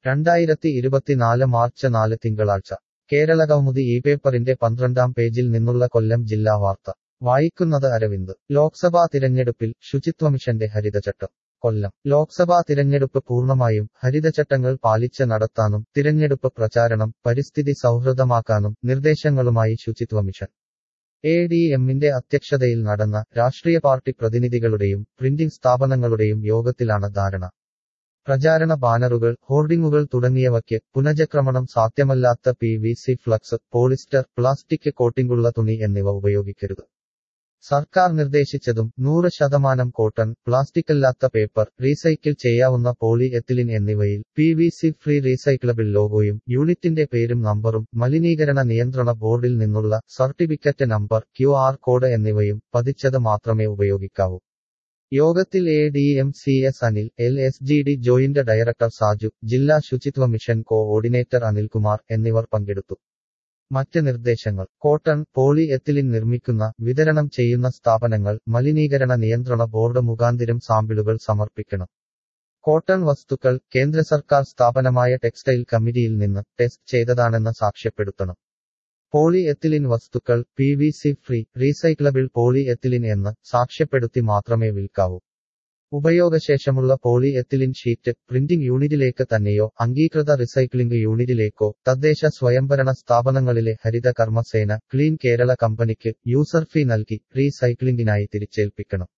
രണ്ടായിരത്തി ഇരുപത്തിനാല് മാർച്ച് നാല് തിങ്കളാഴ്ച കേരള കൗമുദി ഈ പേപ്പറിന്റെ പന്ത്രണ്ടാം പേജിൽ നിന്നുള്ള കൊല്ലം ജില്ലാ വാർത്ത വായിക്കുന്നത് അരവിന്ദ് ലോക്സഭാ തിരഞ്ഞെടുപ്പിൽ ശുചിത്വമിഷന്റെ ഹരിതചട്ടം കൊല്ലം ലോക്സഭാ തിരഞ്ഞെടുപ്പ് പൂർണ്ണമായും ഹരിതചട്ടങ്ങൾ പാലിച്ച് നടത്താനും തിരഞ്ഞെടുപ്പ് പ്രചാരണം പരിസ്ഥിതി സൗഹൃദമാക്കാനും നിർദ്ദേശങ്ങളുമായി ശുചിത്വമിഷൻ എ ഡി എമ്മിന്റെ അധ്യക്ഷതയിൽ നടന്ന രാഷ്ട്രീയ പാർട്ടി പ്രതിനിധികളുടെയും പ്രിന്റിംഗ് സ്ഥാപനങ്ങളുടെയും യോഗത്തിലാണ് ധാരണ പ്രചാരണ ബാനറുകൾ ഹോർഡിംഗുകൾ തുടങ്ങിയവയ്ക്ക് പുനചക്രമണം സാധ്യമല്ലാത്ത P V C flex polyester plastic കോട്ടിംഗുള്ള തുണി എന്നിവ ഉപയോഗിക്കരുത് സർക്കാർ നിർദ്ദേശിച്ചതും നൂറ് ശതമാനം കോട്ടൺ പ്ലാസ്റ്റിക്കല്ലാത്ത പേപ്പർ റീസൈക്കിൾ ചെയ്യാവുന്ന പോളി എത്തിലിൻ എന്നിവയിൽ P V C free recyclable ലോഗോയും യൂണിറ്റിന്റെ പേരും നമ്പറും മലിനീകരണ നിയന്ത്രണ ബോർഡിൽ നിന്നുള്ള certificate number Q R code എന്നിവയും പതിച്ചത് മാത്രമേ ഉപയോഗിക്കാവൂ യോഗത്തിൽ A D M C S Anil L S G D joint director Saju ജില്ലാ ശുചിത്വ മിഷൻ കോഓർഡിനേറ്റർ അനിൽകുമാർ എന്നിവർ പങ്കെടുത്തു മറ്റ് നിർദ്ദേശങ്ങൾ കോട്ടൺ പോളി എത്തിലിൻ നിർമ്മിക്കുന്ന വിതരണം ചെയ്യുന്ന സ്ഥാപനങ്ങൾ മലിനീകരണ നിയന്ത്രണ ബോർഡ് മുഖാന്തിരം സാമ്പിളുകൾ സമർപ്പിക്കണം കോട്ടൺ വസ്തുക്കൾ കേന്ദ്ര സർക്കാർ സ്ഥാപനമായ ടെക്സ്റ്റൈൽ കമ്മിറ്റിയിൽ നിന്ന് ടെസ്റ്റ് ചെയ്തതാണെന്ന് സാക്ഷ്യപ്പെടുത്തണം പോളി എത്തിലിൻ വസ്തുക്കൾ P V C free recyclable poly ethylene എന്ന് സാക്ഷ്യപ്പെടുത്തി മാത്രമേ വിൽക്കാവൂ ഉപയോഗശേഷമുള്ള പോളി എത്തിലിൻ ഷീറ്റ് പ്രിന്റിംഗ് യൂണിറ്റിലേക്ക് തന്നെയോ അംഗീകൃത റിസൈക്ലിംഗ് യൂണിറ്റിലേക്കോ തദ്ദേശ സ്വയംഭരണ സ്ഥാപനങ്ങളിലെ ഹരിത കർമ്മസേന ക്ലീൻ കേരള കമ്പനിക്ക് യൂസർ ഫീ നൽകി റീസൈക്ലിംഗിനായി തിരിച്ചേൽപ്പിക്കണം